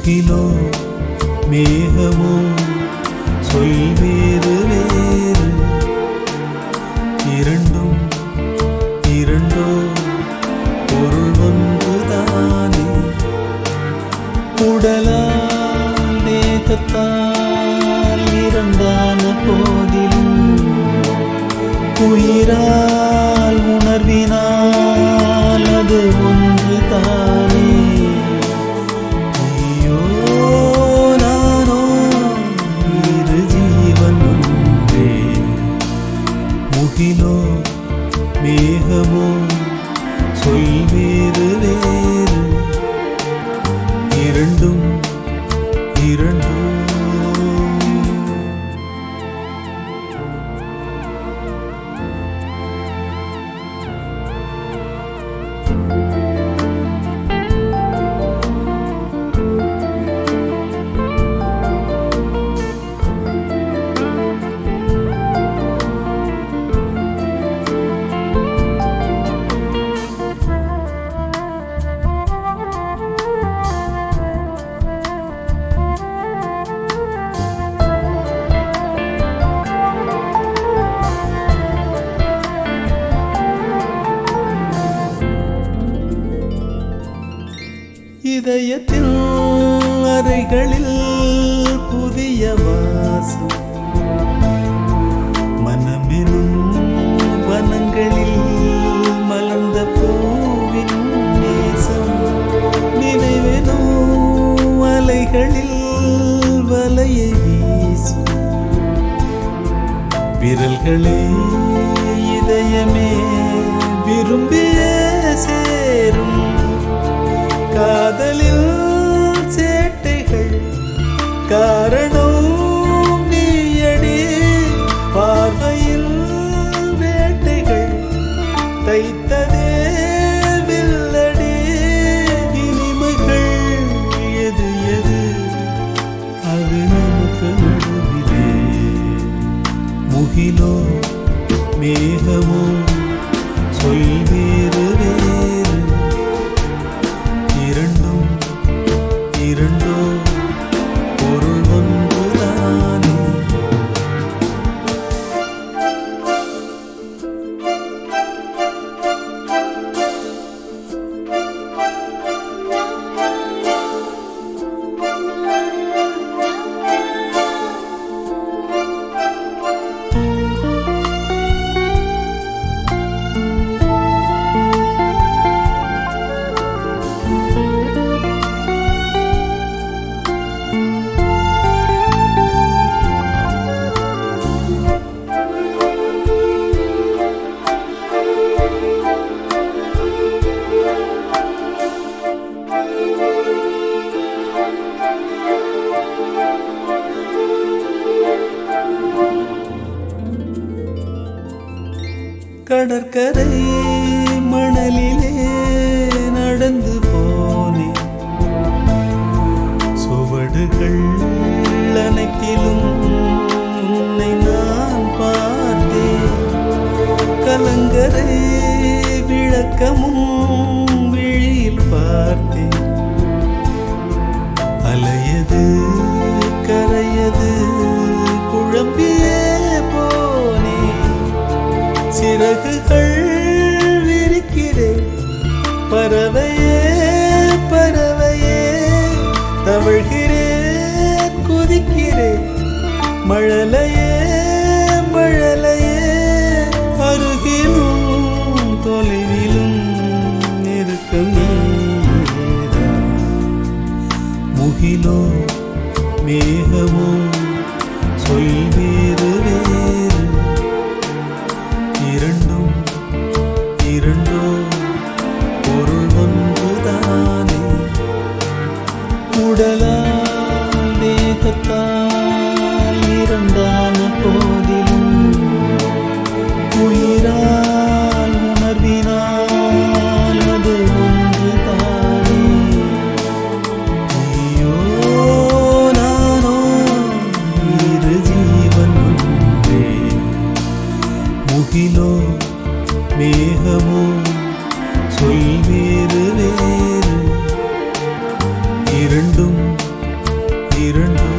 முகிலோ மேகமோ சொல் வேறு வேறு இரண்டும் இரண்டோ பொருள் ஒன்றுதானே உடலால் தேகத்தால் இரண்டான போதிலும் உயிரால் உணர்வினால் அது ஒன்று தானே நீயோ நானோ இரு ஜீவன் ஒன்றே முகிலோ மேகமோ சொல் வேறு வேறு இரண்டும் இரண்டோ இதயத்தில் அறைகளில் புதிய வாசம் மனமெனும் வனங்களில் மலர்ந்த பூவின் நேசம் நினைவெனும் அலைகளில் வலையை வீசும் விரல்களே இதயமே விரும்பிய சேரும் காதலில் சேட்டைகள் காரணம் நீயடி பார்வையில் வேட்டைகள் தைத்ததே வில்லடி இனிமைகள் எது எது அது நமக்கு நடுவிலே முகிலோ மேகமோ சொல் வேறு வேறு இரண்டும் இரண்டோ பொருள் ஒன்றுதானே கடற்கரை மணலிலே நடந்து போனேன் சுவடுகள் அனைத்திலும் உன்னை நான் பார்த்தேன் கலங்கரை விளக்கமும் விழியில் பார்த்தேன் அலையது கரையது குழம்பியே போனேன் சிறகுகள் விரிக்கிறேன் பறவையே பறவையே தவழ்கிறேன் குதிக்கிறேன் மழலையே மழலையே அருகிலும் தொலைவிலும் நெருக்கம் நீதான் முகிலோ மேகமோ சொல் வேறு வேறு இரண்டும் இரண்டோ பொருள் ஒன்றுதானே உடலால் தேகத்தால் இரண்டான போதிலும் உயிரால் உணர்வினால் அது ஒன்றுதானே நீயோ நானோ இரு ஜீவன் ஒன்றே முகிலோ மேகமோ சொல் வேறு வேறு இரண்டும் இரண்டும்